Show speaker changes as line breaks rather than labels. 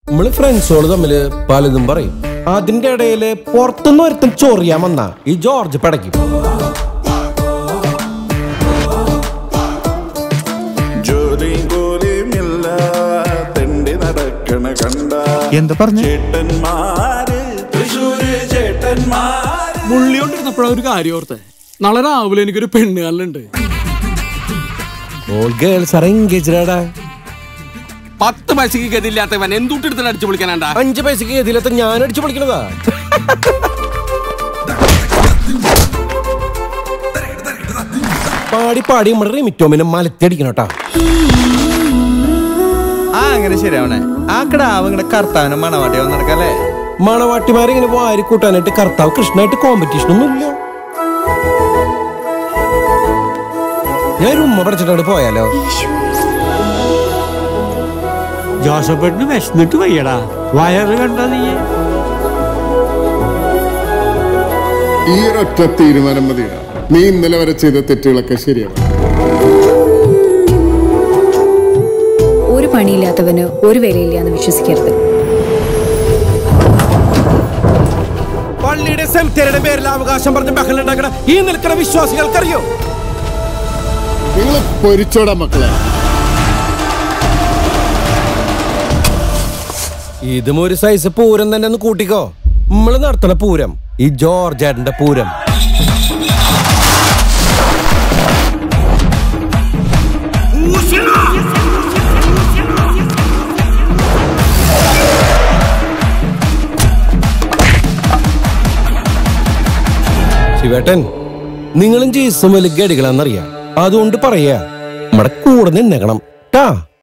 നമ്മള് ഫ്രണ്ട്സുകള് തമ്മില് പലതും പറയും അതിന്റെ ഇടയില് പുറത്തുനിന്ന് ഒരുത്തൻ ചൊറിയാൻ വന്ന ഈ ജോർജ് പടയ്ക്കും
ജോലിയും കൂലിയും ഇല്ല തെണ്ടി നടക്കണ കണ്ട
എന്താ പറഞ്ഞു
ചേട്ടന്മാര് തൃശ്ശൂര് ചേട്ടന്മാര്
മുള്ളിയോണ്ടിരുന്നപ്പോഴാ ഒരു കാര്യം ഓർത്തെ നാളെ രാവിലെ എനിക്കൊരു പെണ്ണ് കാണലുണ്ട്
ഓൾ ഗേൾസ് ആർ എൻഗേജ്ഡാ
പത്ത് പൈസക്ക് ഗതിയില്ലാത്തവൻ എന്തുട്ടെടുത്തിട്ട് അടിച്ചു പൊളിക്കാനാണ്ടാ
അഞ്ച് പൈസക്ക് ഇതിലത്തെ ഞാൻ അടിച്ചു പൊളിക്കണതാ പാടി പാടി നമ്മുടെ റിമിറ്റോമിനെ മലത്തിയടിക്കണം കേട്ടാ
ആ അങ്ങനെ ശരിയാവണേ ആ കിടാവ് ഇങ്ങനെ കർത്താവിനും മണവാട്ടിയാവും നടക്കല്ലേ
മണവാട്ടിമാരെ ഇങ്ങനെ വാരി കൂട്ടാനായിട്ട് കർത്താവ് കൃഷ്ണനായിട്ട് കോമ്പറ്റീഷൻ ഒന്നും ഇല്ല ഞാൻ ഒരു ഉമ്മ പഠിച്ചിട്ടാണ് പോയാലോ
ജോസഫേട്ടിന് വിശന്നിട്ട് വയ്യടാ വയറ് കണ്ട നീ
ഈ ഒരൊറ്റ തീരുമാനം മതിയാണ് നീ ഇന്നലെ വരെ ചെയ്ത തെറ്റുകളൊക്കെ ശരിയാണ്
ഒരു പണിയില്ലാത്തവന് ഒരു വിലയില്ല എന്ന് വിശ്വസിക്കരുത്
പള്ളിയുടെ സെമിത്തേരിയുടെ പേരിൽ അവകാശം പറഞ്ഞ് ബഹളം ഉണ്ടാക്കണ ഈ നിൽക്കുന്ന വിശ്വാസികൾക്കറിയോ
നിങ്ങൾ പൊരിച്ചോടാ മക്കളെ
ഇതും ഒരു സൈസ് പൂരം തന്നെ ഒന്ന് കൂട്ടിക്കോ നമ്മള് നടത്തണ പൂരം ഈ ജോർജേട്ടന്റെ പൂരം ശിവേട്ടൻ നിങ്ങളും ജീസും വലിയ ഗടികളാന്നറിയാം അതുകൊണ്ട് പറയാ നമ്മുടെ കൂടെ നിന്നേക്കണം ട്ടാ